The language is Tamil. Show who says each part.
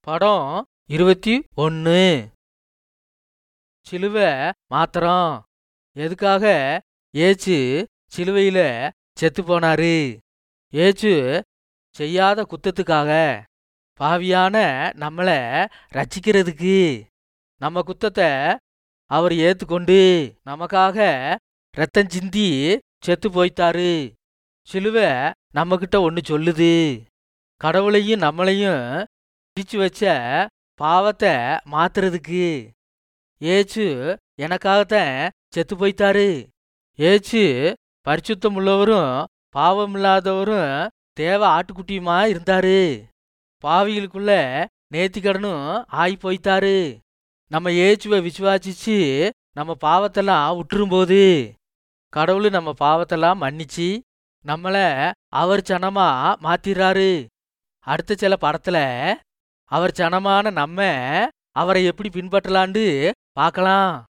Speaker 1: படம் இருபத்தி ஒன்று சிலுவை மாத்திரம் எதுக்காக ஏச்சு சிலுவையில் செத்து போனாரு ஏச்சு செய்யாத குத்தத்துக்காக பாவியான நம்மளை ரட்சிக்கிறதுக்கு நம்ம குத்தத்தை அவர் ஏத்துக்கொண்டு நமக்காக ரத்தம் சிந்தி செத்து போய்த்தாரு சிலுவை நம்மக்கிட்ட ஒன்று சொல்லுது கடவுளையும் நம்மளையும் பிரிச்சு வச்ச பாவத்தை மாத்துறதுக்கு ஏச்சு எனக்காகத்தான் செத்து போய்த்தாரு ஏச்சு பரிசுத்தம் உள்ளவரும் பாவம் இல்லாதவரும் தேவ ஆட்டுக்குட்டியுமா இருந்தாரு பாவிகளுக்குள்ள நேத்திக்கடனும் ஆகி போய்த்தாரு நம்ம ஏச்சுவை விசுவாசிச்சு நம்ம பாவத்தெல்லாம் விட்டுரும்போது கடவுள் நம்ம பாவத்தெல்லாம் மன்னிச்சு நம்மளை அவர் சனமா மாத்திடுறாரு அடுத்த சில படத்துல அவர் சனமான நம்ம அவரை எப்படி பின்பற்றலான்னு பார்க்கலாம்